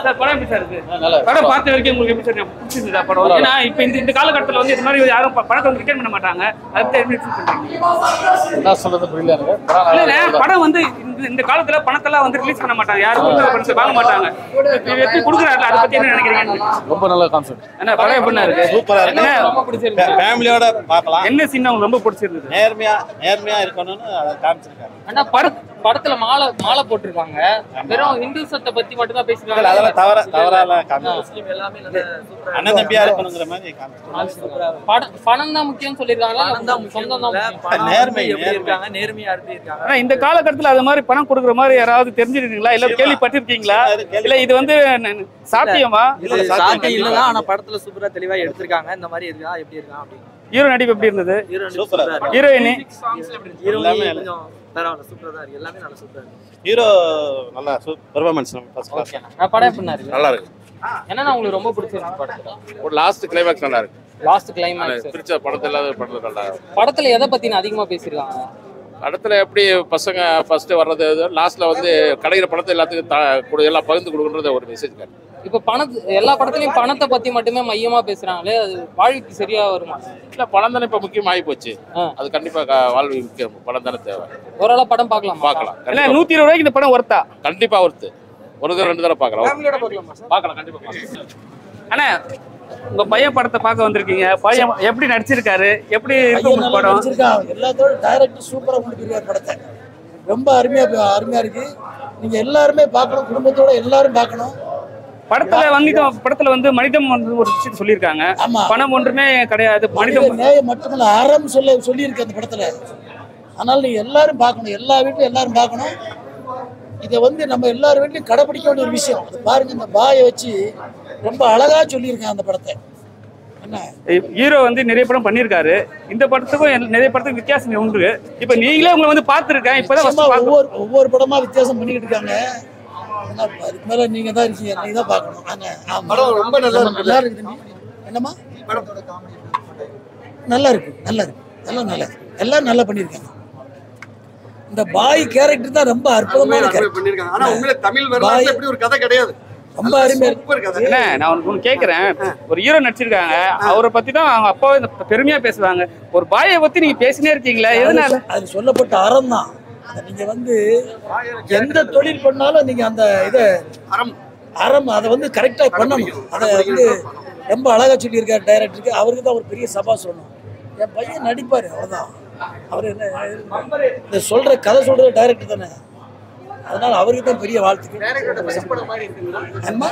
Sir படம் எப்படி sir இருக்கு நல்லா இருக்கு. படம் பார்த்த வரைக்கும் உங்களுக்கு எப்படி சார் பிடிச்சிருந்தா படம் ஏன்னா இப்போ இந்த இந்த காலகட்டத்தில் வந்து இது மாதிரி யாரும் ப- படத்தை வந்து ரிட்டர்ன் பண்ண மாட்டாங்க அதுக்கு எப்படி feel பண்றீங்க என்ன சொல்றது புரியல எனக்கு படம் நல்லா இல்ல இருக்கு. படம் வந்து இந்த இந்த காலத்துல பணத்தெல்லாம் வந்து ரிலீஸ் பண்ண மாட்டாங்க யாரும் கொடுக்குற பணத்தை வாங்க மாட்டாங்க இப்ப எப்படி கொடுக்குறாருல அதை பத்தி என்ன நினைக்கிறீங்க ரொம்ப நல்ல கான்செப்ட் என்ன படம் எப்படின்னா இருக்கு சூப்பரா இருக்கு என்ன ரொம்ப பிடிச்சிருக்கு ஃபேமிலியோட பார்க்கலாம் என்ன சீன் உங்களுக்கு ரொம்ப பிடிச்சிருந்தது நேர்மையா நேர்மையா இருக்கணும்னு அதை காமிச்சிருக்காங்க ஆனா பட படத்துல மாலை மாலை போட்டிருக்காங்க வெறும் இந்துசத்தை பத்தி மட்டும் தான் இல்ல, பேசிருக்காங்க அதெல்லாம் தவற தவறால காமிச்சிருக்காங்க அண்ணன் தம்பியா இருக்கணுங்கிற மாதிரி காமிச்சிருக்காங்க படம் பணம் தான் முக்கியம் சொல்லிருக்காங்களா சொந்தம் தான் முக்கியம் நேர்மை எப்படி நேர்மை இருக்காங்க நேர்மையா எப்படி இருக்காங்க ஆனா இந்த காலகட்டத்துல அது மாதிரி பணம் கொடுக்குற மாதிரி யாராவது தெரிஞ்சிருக்கீங்களா இல்ல கேள்விப்பட்டிருக்கீங்களா இல்ல இது வந்து ந- ந- சாத்தியமா இது இல்ல, சாத்தியம் சாத்தியம் இல்ல. இல்லதான் ஆனா படத்துல சூப்பரா தெளிவா எடுத்திருக்காங்க இந்த மாதிரி இருக்கா எப்படி இருக்கா அப்படின்னு ஹீரோ நடிப்பு எப்படி இருந்தது ஹீரோ சூப்பரா சூப்பரா இருக்கு ஹீரோயினி ஹீரோ எல்லாமே கொஞ்சம் பரவாயில்ல சூப்பரா தான் இருக்கு எல்லாமே நல்லா சூப்பரா இருக்கு ஹீரோ நல்லா பெர்ஃபார்மன்ஸ் ஃபர்ஸ்ட் கிளாஸ் நான் படம் எப்படி இருக்கு நல்லா இருக்கு என்னன்னா உங்களுக்கு ரொம்ப பிடிச்சிருக்கு படத்துல ஒரு லாஸ்ட் கிளைமேக்ஸ் நல்லா இருக்கு லாஸ்ட் கிளைமேக்ஸ் பிரிச்ச படத்துல இல்லாத படத்துல நல்லா இருக்கு படத்துல எதை பத்தி அதிகமா பேசிருக்காங்க படத்துல எப்படி பசங்க ஃபர்ஸ்ட் வர்றது லாஸ்ட்ல வந்து கிடைக்கிற படத்தை எல்லாத்துக்கும் த- கொடு- எல்லாம் பகிர்ந்து கொடுக்குறது ஒரு மெசேஜ் காட்டு இப்ப பணத்து எல்லா படத்துலயும் பணத்தை பத்தி மட்டுமே மையமா பேசுறாங்களே அது வாழ்க்கைக்கு சரியா வருமா இல்ல படம் தானே இப்ப முக்கியமாகி போச்சு ஆ. அது கண்டிப்பா க- வாழ்வு முக்கியம் படம் தானே தேவை ஓரளவு படம் பார்க்கலாம் பார்க்கலாம் இல்ல கண்டிப்பா. நூத்தி இருபது ரூபாய்க்கு இந்த படம் ஒர்த்தா கண்டிப்பா ஒருத்து ஒரு தடவை ரெண்டு தடவை பார்க்கலாம் பார்க்கலாம் கண்டிப்பா பார்க்கலாம் அண்ணா உங்க பையன் படத்தை பார்க்க வந்திருக்கீங்க பையன் எப்படி நடிச்சிருக்காரு எப்படி இருக்கு பையன் உங்களுக்கு நல்லா படம் நடிச்சிருக்கான் எல்லாத்தோட டைரக்டர் சூப்பரா முடிச்சிருக்காரு படத்தை ரொம்ப அருமையா அருமையா இருக்கு நீங்க எல்லாருமே பார்க்கணும் குடும்பத்தோட எல்லாரும் பார்க்கணும் படத்துல வந்து படத்துல வந்து மனிதம் வந்து ஒரு விஷயத்தை சொல்லியிருக்காங்க ஆமா பணம் ஒன்றுமே கிடையாது மனித மனிதம் நேயம் மட்டுமல்ல அறம் சொல்ல சொல்லியிருக்கு அந்த படத்துல அதனால நீங்க எல்லாரும் பார்க்கணும் எல்லா வீட்லயும் எல்லாரும் பார்க்கணும் இதை வந்து நம்ம எல்லார் வீட்லயும் கடைபிடிக்க வேண்டிய ஒரு விஷயம் அது பாருங்க இந்த பாயை வச்சு ரொம்ப அழகா சொல்லியிருக்கேன் அந்த படத்தை என்ன ஹீரோ வந்து நிறைய படம் பண்ணியிருக்காரு இந்த படத்துக்கும் எல்- நிறைய படத்துக்கு வித்தியாசம் உண்டு இப்ப நீங்களே உங்களை வந்து பார்த்துருக்கேன் இப்பதான் சும்மா first பார்க்க- ஒவ்வொரு ஒவ்வொரு படமா வித்தியாசம் பண்ணிக்கிட்டு இருக்காங்க ஆனா, அதுக்கு மேல நீங்க தான் இருக்கீங்க நீங்க தான் பார்க்கணும் ஆனா, ஆமா. ரொம்ப நல்லா இருக்கு. நல்லா இருக்கு தம்பி. என்னம்மா நல்லா இருக்கு நல்லா இருக்கு எல்லாம் நல்லா இருக்கு எல்லாம் நல்லா பண்ணியிருக்காங்க இந்த பாய் கேரக்டர் தான் ரொம்ப அற்புதமான கேரக்டர் பண்ணிருக்காங்க ஆனா உண்மையில தமிழ் பாய். வரலாறுல இப்படி ஒரு கதை கிடையாது ரொம்ப அருமையா இருக்கு சூப்பர் கதை என்ன நான் உனக்கு ஒண்ணு கேக்குறேன் ஒரு ஹீரோ நடிச்சிருக்காங்க அவரை பத்தி தான் அவங்க அப்பா இந்த பெருமையா பேசுவாங்க ஒரு பாயை பத்தி நீங்க பேசினே இருக்கீங்களே எதனால அது சொல்லப்பட்ட அறம் தான் அதை நீங்க வந்து எந்த தொழில் பண்ணாலும் நீங்க அந்த இதை அறம் அறம் அதை வந்து கரெக்டா பண்ணணும் அதை வந்து ரொம்ப அழகா சொல்லியிருக்காரு டைரக்டருக்கு அவருக்கு தான் ஒரு பெரிய சபா சொல்லணும் என் பையன் நடிப்பாரு அவ்வளவுதான் அவர் என்ன இந்த சொல்ற கதை சொல்றது டைரக்டர் தானே அதனால அவருக்கு தான் பெரிய வாழ்த்துக்கள் ஆமா?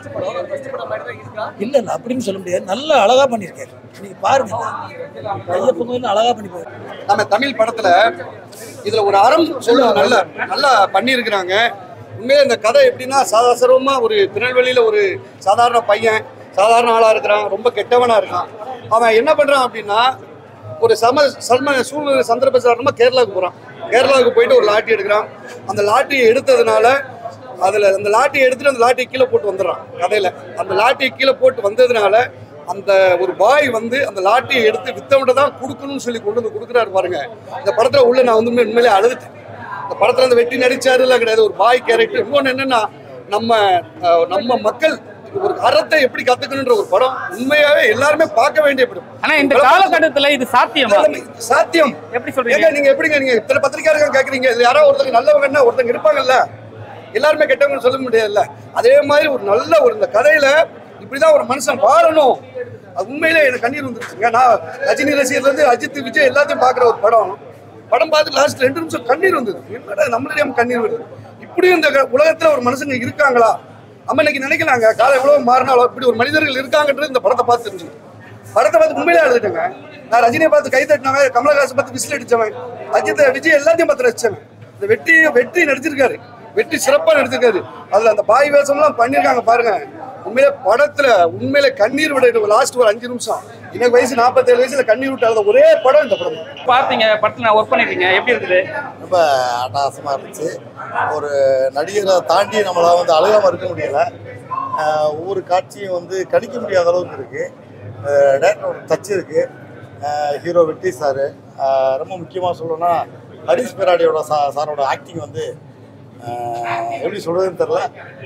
இல்ல இல்ல அப்படின்னு சொல்ல முடியாது நல்லா அழகா பண்ணியிருக்காரு நீங்க பாருங்க ஐயப்பன் கோயில் அழகா பண்ணி போயிருக்காரு நம்ம தமிழ் படத்துல இதுல ஒரு அறம் சொல்ல நல்லா நல்லா பண்ணியிருக்கிறாங்க உண்மையிலே இந்த கதை எப்படின்னா சாதாரணமா ஒரு திருநெல்வேலியில ஒரு சாதாரண பையன் சாதாரண ஆளா இருக்கிறான் ரொம்ப கெட்டவனா இருக்கான் அவன் என்ன பண்றான் அப்படின்னா ஒரு சம சம சூழ்நிலை சந்தர்ப்ப சாதாரணமா கேரளாவுக்கு போறான் கேரளாவுக்கு போயிட்டு ஒரு லாட்டி எடுக்கிறான் அந்த லாட்டியை எடுத்ததுனால அதுல அந்த லாட்டியை எடுத்துட்டு அந்த லாட்டியை கீழே போட்டு வந்துடுறான் கதையில அந்த லாட்டியை கீழே போட்டு வந்ததுனால அந்த ஒரு பாய் வந்து அந்த லாட்டியை எடுத்து வித்தவன்ட்ட தான் கொடுக்கணும்னு சொல்லி கொண்டு வந்து கொடுக்குறாரு பாருங்க இந்த படத்துல உள்ள நான் வந்து உண்மையிலே அழுதுட்டேன் இந்த படத்துல அந்த வெட்டி நடிச்சாருலாம் கிடையாது ஒரு பாய் கேரக்டர் இன்னொன்னு என்னன்னா நம்ம அஹ், நம்ம மக்கள் ஒரு அறத்தை எப்படி கத்துக்கணுன்ற ஒரு படம் உண்மையாவே எல்லாருமே பார்க்க வேண்டிய படம் ஆனா இந்த காலகட்டத்துல இது சாத்தியமா சாத்தியம் எப்படி ஏங்க சொல்றீங்க நீங்க எப்படிங்க நீங்க இத்தனை பத்திரிக்கையாளர்கள் கேக்குறீங்க இதுல யாரோ ஒருத்தங்க நல்லவங்கன்னா ஒருத்தங்க இருப்பாங்கல்ல எல்லாருமே கெட்டவங்கன்னு சொல்ல முடியாதுல்ல அதே மாதிரி ஒரு நல்ல ஒரு இந்த கதையில இப்படிதான் ஒரு மனுஷன் வாழணும் அது உண்மையிலே எனக்கு கண்ணீர் வந்துருச்சுங்க நான் ரஜினி ரசிகர்ல இருந்து அஜித் விஜய் எல்லாத்தையும் பாக்குற ஒரு படம் படம் பார்த்து லாஸ்ட் ரெண்டு நிமிஷம் கண்ணீர் வந்தது என்னடா நம்மளே கண்ணீர் வருது இப்படியும் இந்த க- உலகத்துல ஒரு மனுஷங்க இருக்காங்களா நம்ம இன்னைக்கு நினைக்கலாங்க காலம் எவ்வளவு மாறினாலும் இப்படி ஒரு மனிதர்கள் இருக்காங்கன்றது இந்த படத்தை பார்த்து தெரிஞ்சு படத்தை பார்த்து உண்மையிலே அழுதுட்டேங்க நான் ரஜினியை பார்த்து கை தட்டினவன் கமலஹாசன் பார்த்து விசில் அடிச்சவன் அஜித் விஜய் எல்லாத்தையும் பார்த்து ரசிச்சவன் இந்த வெற்றி வெற்றி நடிச்சிருக்காரு வெற்றி சிறப்பா நடிச்சிருக்காரு அதுல அந்த பாய் வேஷம்லாம் பண்ணிருக்காங்க பாருங்க உண்மையிலே படத்துல உண்மையிலே கண்ணீர் விட லாஸ்ட் ஒரு அஞ்சு நிமிஷம் எனக்கு வயசு 47 வயசுல கண்ணீர் விட்டாத ஒரே படம் இந்த படம் தான். பாத்தீங்க படத்துல ஒர்க் பண்ணிருக்கீங்க எப்படி இருக்குது ரொம்ப அட்டகாசமாக இருந்துச்சு ஒரு நடிகரை தாண்டி நம்மளால் வந்து அழுகாமல் இருக்க முடியல ஆஹ் ஒவ்வொரு காட்சியும் வந்து கணிக்க முடியாத அளவுக்கு இருக்குது டேரக்டரோட டச் இருக்குது ஹீரோ வெட்டி சார் ரொம்ப முக்கியமாக சொல்லணும்னா ஹரிஷ் பெராடியோட சா சாரோட ஆக்டிங் வந்து ஆஹ் எப்படி சொல்கிறதுன்னு தெரில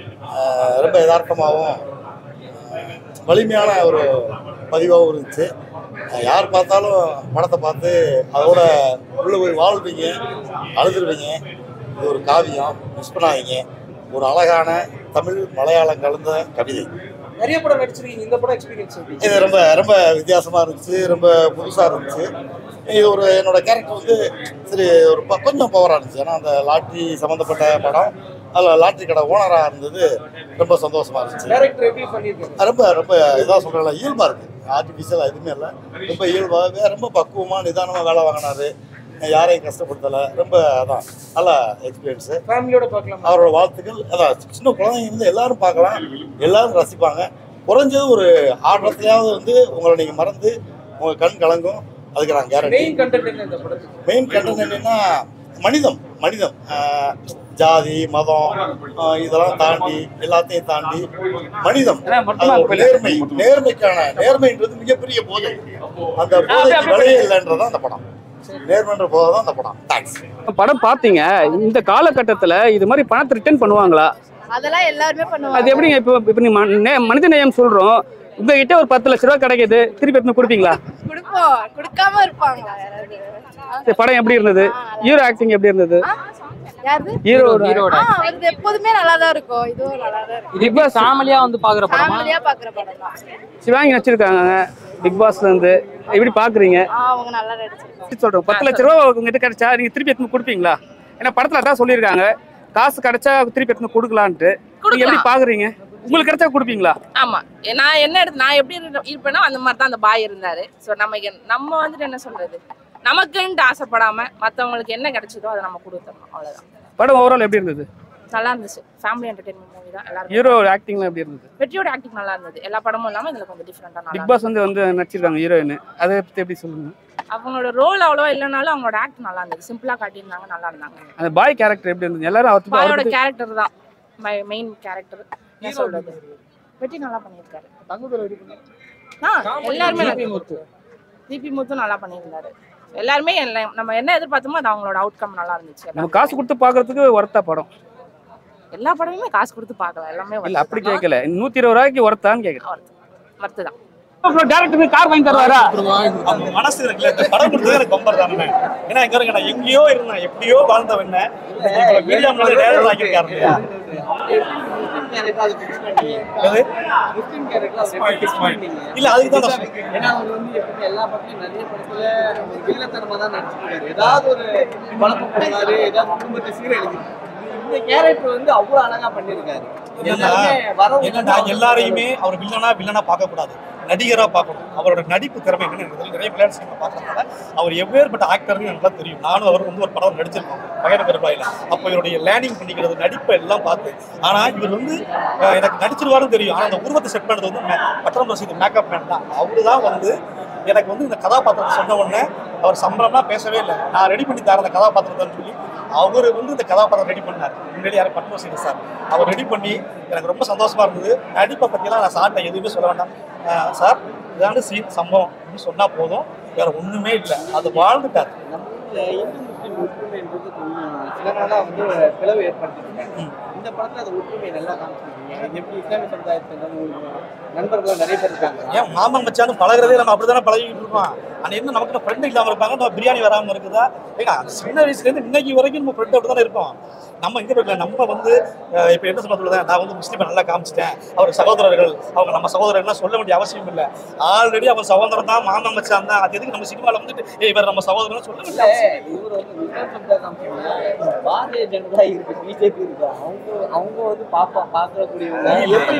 ஆஹ் ரொம்ப யதார்த்தமாகவும் ஆஹ் வலிமையான ஒரு பதிவாகவும் இருந்துச்சு ஆஹ் யார் பார்த்தாலும் படத்தை பார்த்து அதோட உள்ளே போய் வாழ்வீங்க அழுதுருவீங்க இது ஒரு காவியம் மிஸ் பண்ணாதீங்க ஒரு அழகான தமிழ் மலையாளம் கலந்த கவிதை நிறைய படம் நடிச்சிருக்கீங்க இந்த படம் எக்ஸ்பீரியன்ஸ் எப்படி இது ரொம்ப ரொம்ப வித்தியாசமாக இருந்துச்சு ரொம்ப புதுசாக இருந்துச்சு இது ஒரு என்னோட கேரக்டர் வந்து சரி ஒரு ப- கொஞ்சம் பவராக இருந்துச்சு ஏன்னா அந்த லாட்ரி சம்மந்தப்பட்ட படம் அதில் லாட்ரி கடை ஓனராக இருந்தது ரொம்ப சந்தோஷமாக இருந்துச்சு டைரக்டர் எப்படி பண்ணியிருக்காரு ரொம்ப ரொம்ப இதாக சொல்கிறேன் இயல்பாக இருக்குது ஆர்டிஃபிஷியலாக எதுவுமே இல்லை ரொம்ப இயல்பாக ரொம்ப பக்குவமாக நிதானமாக வேலை வாங்கினாரு யாரையும் கஷ்டப்படுத்தலை ரொம்ப அதான் நல்ல எக்ஸ்பீரியன்ஸு ஃபேமிலியோட பார்க்கலாம் அவரோட வாழ்த்துக்கள் அதான் சின்ன குழந்தைங்க வந்து எல்லாரும் பார்க்கலாம் எல்லாரும் ரசிப்பாங்க குறைஞ்சது ஒரு ஆடுறதுலையாவது வந்து உங்களை நீங்கள் மறந்து உங்கள் கண் கலங்கும் அதுக்கு நான் கேரண்டி மெயின் கண்டென்ட் என்ன இந்த படத்துக்கு மெயின் கண்டென்ட் என்னன்னா மனிதம் மனிதம் ஆஹ் ஜாதி மதம் ஆஹ் இதெல்லாம் தாண்டி எல்லாத்தையும் தாண்டி மனிதம் அதான் மொத்தமா அது ஒரு நேர்மை நேர்மைக்கான நேர்மைன்றது மிகப்பெரிய போதை அந்த போதைக்கு விலையே இல்லைன்றதான் அந்த படம் நேர்மைன்ற போதை தான் அந்த படம் தேங்க்ஸ் படம் பார்த்தீங்க இந்த காலகட்டத்தில் இது மாதிரி பணத்தை ரிட்டர்ன் பண்ணுவாங்களா அதெல்லாம் எல்லாருமே அது பண்ணுவாங்க எப்படிங்க இப்போ இப்போ நீ மனித நேயம் சொல்கிறோம் உங்ககிட்ட ஒரு பத்து லட்ச ரூபா கிடைக்குது திருப்பி எடுத்து கொடுப்பீங்களா கொடுப்போம் கொடுக்காம இருப்பாங்க யாராவது இந்த படம் எப்படி இருந்தது ஹீரோ ஆக்டிங் எப்படி இருந்தது ஆ? யாருது ஹீரோ ஹீரோட ஆ அவரது எப்போதுமே நல்லா தான் இருக்கும் இதுவும் நல்லா தான் இருக்கும் இது ஃபேமிலியா வந்து பாக்குற படமா ஃபேமிலியா பாக்குற படம் தான் சிவாங்கி நடிச்சிருக்காங்க பிக் பாஸ்ல இருந்து எப்படி பாக்குறீங்க ஆ அவங்க நல்லா நடிச்சிருக்காங்க சொல்றேன் பத்து லட்ச ரூபா உங்ககிட்ட கிடைச்சா நீங்க திருப்பி எடுத்து கொடுப்பீங்களா ஏன்னா படத்துல அதான் சொல்லியிருக்காங்க காசு கிடைச்சா திருப்பி எடுத்து கொடுக்கலான்ட்டு நீங்க எப்படி பாக்குறீங்க உங்களுக்கு கிடைச்சா கொடுப்பீங்களா ஆமா நான் என்ன எடுத்து நான் எப்படி இரு- இருப்பேனோ அந்த மாதிரி தான் அந்த பாய் இருந்தாரு ஸோ நமக்கு என்ன- நம்ம வந்துட்டு என்ன சொல்றது நமக்குன்ட்டு ஆசைப்படாம மத்தவங்களுக்கு என்ன கிடைச்சதோ அதை நம்ம கொடுத்துடணும் அவ்வளவுதான் படம் ஓவரால் எப்படி இருந்தது நல்லா இருந்துச்சு ஃபேமிலி என்டர்டைன்மெண்ட் மூவி தான் எல்லாரும் ஹீரோ ஆக்டிங்லாம் எப்படி இருந்தது வெற்றியோட ஆக்டிங் நல்லா இருந்தது எல்லா படமும் இல்லாம இதுல கொஞ்சம் டிஃப்ரெண்டா நல்லா பிக் பாஸ் வந்து வந்து நடிச்சிருக்காங்க ஹீரோயின் அதை பத்தி எப்படி சொல்லுங்க இருந்துச்சு. அவங்களோட ரோல் அவ்வளவா இல்லைனாலும் அவங்களோட ஆக்ட் நல்லா இருந்தது சிம்பிளா காட்டியிருந்தாங்க நல்லா இருந்தாங்க அந்த பாய் கேரக்டர் எப்படி இருந்தது எல்லாரும் அவருக்கு பாயோட அவருக்கு கேரக்டர் தான் மெயின் கேரக்டர் என்ன சொல்றது வெற்றி நல்லா பண்ணியிருக்காரு ஆ எல்லாருமே தீபி முத்து நல்லா பண்ணியிருந்தாரு எல்லாருமே எல்லாம் நம்ம என்ன எதிர்பார்த்தோமோ அது அவங்களோட அவுட்கம் நல்லா இருந்துச்சு நம்ம காசு கொடுத்து பாக்குறதுக்கு ஒர்த்தா படம் எல்லா படமுமே காசு கொடுத்து பார்க்கலாம் எல்லாமே இல்ல அப்படி கேட்கல நூத்தி இருபது ரூபாய்க்கு ஒர்த்தான்னு கேட்கறேன் வர்த்து தான் டேரக்டருக்கு கார் வாங்கி தருவாரா அவங்க மனசு இருக்குல்ல இந்த படம் கொடுத்தது எனக்கு பம்பர் தானே ஏன்னா இங்க இருக்க நான் எங்கேயோ இருந்தேன் எப்படியோ வாழ்ந்தவன் என்ன மீடியா முன்னாடி நேரம் ஆக்கியிருக்காரு இல்லையா எது? இல்ல அதுக்கு தான் நான் சொல்றேன். ஏன்னா அவர் வந்து எப்பவுமே எல்லா படத்துலயும் நிறைய படத்துல ஒரு வில்லத்தனமா தான் நடிச்சிருக்காரு ஏதாவது ஒரு குழப்பம் பண்ணாரு ஏதாவது குடும்பத்தை சீரழிஞ்சிருக்காரு இந்த கேரக்டர் வந்து அவ்வளவு அழகா பண்ணிருக்காரு எல்லாருமே வரவங்க என்னன்னா எல்லாரையுமே அவர் வில்லனா வில்லனா பார்க்க கூடாது நடிகரா பார்க்கணும் அவரோட நடிப்பு திறமை என்னன்னு எனக்கு தெரியும். நிறைய விளையாட்டு சினிமா பார்க்கறதுனால அவர் எவ்வேறுபட்ட ஆக்டர்னு எனக்கு நல்லா தெரியும் நானும் அவர் வந்து ஒரு படம் நடிச்சிருக்கோம் பகர பெருவாயில அப்போ இவருடைய லேர்னிங் பண்ணிக்கிறது நடிப்பை எல்லாம் பார்த்து ஆனா இவர் வந்து அஹ், எனக்கு நடிச்சிருவாருன்னு தெரியும் ஆனா அந்த உருவத்தை செட் பண்ணது வந்து மே- பட்டம் ரசித் மேக்கப் மேன் தான் அவரு தான் வந்து எனக்கு வந்து இந்த கதாபாத்திரத்தை சொன்ன உடனே அவர் சம்பளம்னா பேசவே இல்லை நான் ரெடி பண்ணி தரேன் அந்த கதாபாத்திரத்தைன்னு சொல்லி அவர் வந்து இந்த கதாபாத்திரம் ரெடி பண்ணார் முன்னாடி யாரும் பட்டம் ரசித் சார் அவர் ரெடி பண்ணி எனக்கு ரொம்ப சந்தோஷமா இருந்தது நடிப்பை பற்றியெல்லாம் நான் சார்ட்ட எதுவுமே சொல்ல வேண்டாம் அஹ் சார் இதான சீன் சம்பவம் அப்படின்னு சொன்னா போதும் வேற ஒண்ணுமே இல்லை அது வாழ்ந்துட்டார் நம்ம ஊர்ல இந்து முஸ்லீம் ஒற்றுமைன்றது கொஞ்சம் சில நாளா வந்து ஒரு பிளவு ஏற்படுத்திருக்காங்க இந்த படத்துல அந்த ஒற்றுமையை நல்லா காமிச்சிருக்கீங்க இது எப்படி இஸ்லாமிய சமுதாயத்துல நண்பர்கள் நிறைய பேர் இருக்காங்க ஏன் மாமன் மச்சான்னு பழகுறதே நம்ம அப்படிதானே பழகிட்டு இருக்கோம் ஆனா என்ன நமக்கு ஃப்ரெண்ட் இல்லாம இருப்பாங்க நம்ம பிரியாணி வராம இருக்குதா ஏங்க சின்ன வயசுல இருந்து இன்னைக்கு வரைக்கும் நம்ம ஃப்ரெண்ட் அப்படி தானே இருப்போம் நம்ம இங்க இருக்கல நம்ம வந்து அஹ், இப்ப என்ன சொல்ல சொல்லுதேன் நான் வந்து முஸ்லீமை நல்லா காமிச்சிட்டேன் அவர் சகோதரர்கள் அவங்க நம்ம சகோதரர்கள்லாம் சொல்ல வேண்டிய அவசியம் இல்லை ஆல்ரெடி அவன் சகோதரன் தான் மாமன் மச்சான் தான் அது எதுக்கு நம்ம சினிமால வந்துட்டு ஏய் இவர் நம்ம சகோதரன் சொல்ல வேண்டிய அவசியம் இல்லை. இவர் வந்து இஸ்லாம் சமுதாயம் காமிச்சாங்க பாரதிய ஜனதா இருக்கு பிஜேபி இருக்கு அவங்க அவங்க வந்து பாப்பா பார்க்கக்கூடியவங்க எப்படி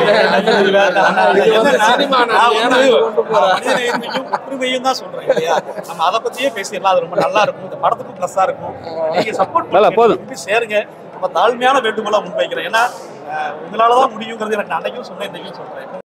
ஒற்றுமையும் தான் சொல்றேன் இல்லையா நம்ம அதை பத்தியே பேசிடலாம் அது ரொம்ப நல்லா இருக்கும் இந்த படத்துக்கும் ப்ளஸ்ஸா இருக்கும் நீங்க சப்போர்ட் நல்லா, போதும். சேருங்க நம்ம தாழ்மையான வேண்டுகோளா முன்வைக்கிறேன் ஏன்னா அஹ், உங்களால தான் முடியுங்கிறது எனக்கு நான் அன்னைக்கும் சொன்னேன் இன்னைக்கும் சொல்றேன்